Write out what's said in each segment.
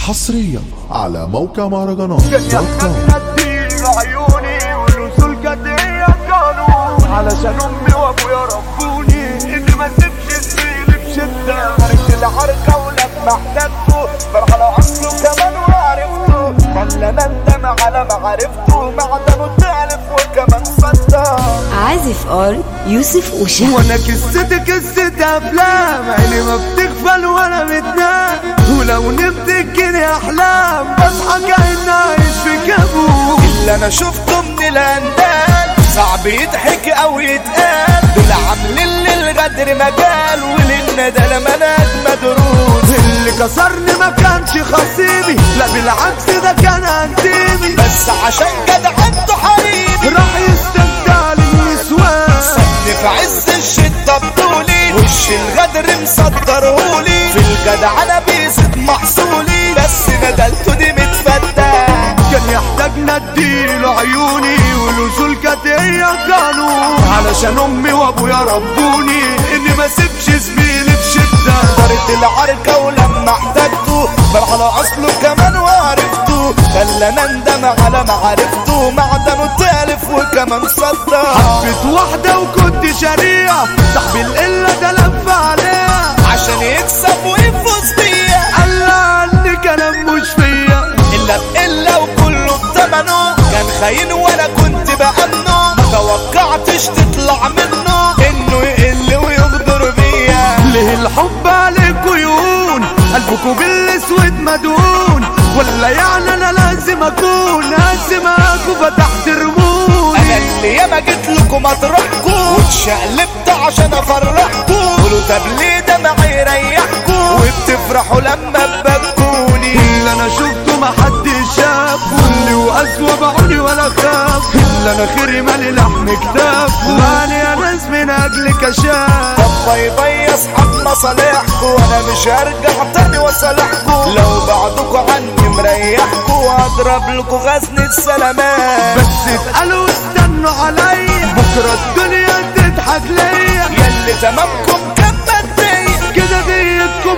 حصريا على موقع مهرجانات دوت كوم. نديل عيوني والوصول قدية قانون علشان امي وابويا ربوني اني ما سيبش زميلي بشدة خرجت الحركة ولما احتجته فرح على عصله كمان وعرفته خلى ندم على ما عرفته معدنه تعرف وكمان صدق عازف ار يوسف اوشا وانا قصتي قصة افلام عيني ما بتغفل ولا بتنام ولو نمت تجيني احلام بصحى كأني عايش في كابوس اللي انا شفته من الاندال صعب يضحك او يتقال دول عاملين للغدر مجال وللندى لما انا مدروس اللي كسرني ما كانش خصيبي لا بالعكس ده كان انتيمي بس عشان كده عنده حبيبي راح يستمتع للنسوان سابني في عز الشدة بطولي وش الغدر مصدرهولي في الجدع انا بيزيد محصولي بس ندلته دي متفتح كان يحتاج نديله عيوني والوصول كانت هي قانون علشان امي وابويا ربوني اني ما سيبش زميلي بشده دارت العركه ولما احتجته بل على اصله كمان وعرفته خلاني اندم على ما عرفته معدنه تالف وكمان صدق حبيت واحده وكنت شريعه صاحبي القله ده لف عليها عشان يكسب ويفوز بيا قال لها ان كلام مش فيا الا بقله وكله بتمنه كان خاين وانا كنت بامنه ما توقعتش تطلع منه انه يقل ويغدر بيا ليه الحب عليك عيون قلبكوا بالاسود مدهون ولا يعني انا لازم اكون اسمك وفتحت رموني انا اللي ياما جيت لكم اطرحكم واتشقلبت عشان افرحكم قولوا طب ليه ده معي يريحكم وبتفرحوا لما ببكوني اللي انا شفته ما حد شاف واللي واسوى بعوني ولا خاف اللي انا خيري مالي لحم كتاب مالي يا ناس من اجل كشاف طب باي باي يا اصحاب مصالحكم وانا مش هرجع تاني واصالحكم لو بعدكم عني مريحكم هضرب لكم غزن السلامات بس اسالوا استنوا عليا بكره الدنيا تضحك ليا ياللي تمامكم كان ماديا كده ديتكم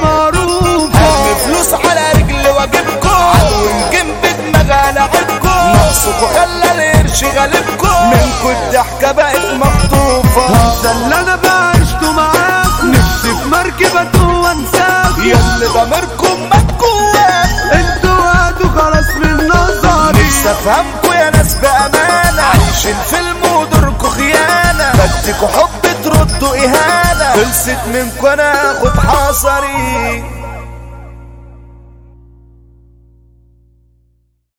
معروفه ارمي فلوس على رجل واجيبكم عدو جنب دماغ على عيبكم نقصكوا خلى القرش غالبكم منكم الضحكه بقت مخطوفه انسى اللي انا بعشته معاكم نفسي في مركبة وانساكم ياللي ضميركم مات جواكم انتوا هاتوا خلاص من نظري نفسي افهمكوا يا ناس بامانه عايشين فيلم ودوركوا خيانه بديكوا حب تردوا اهانه خلصت منكوا انا اخد حصري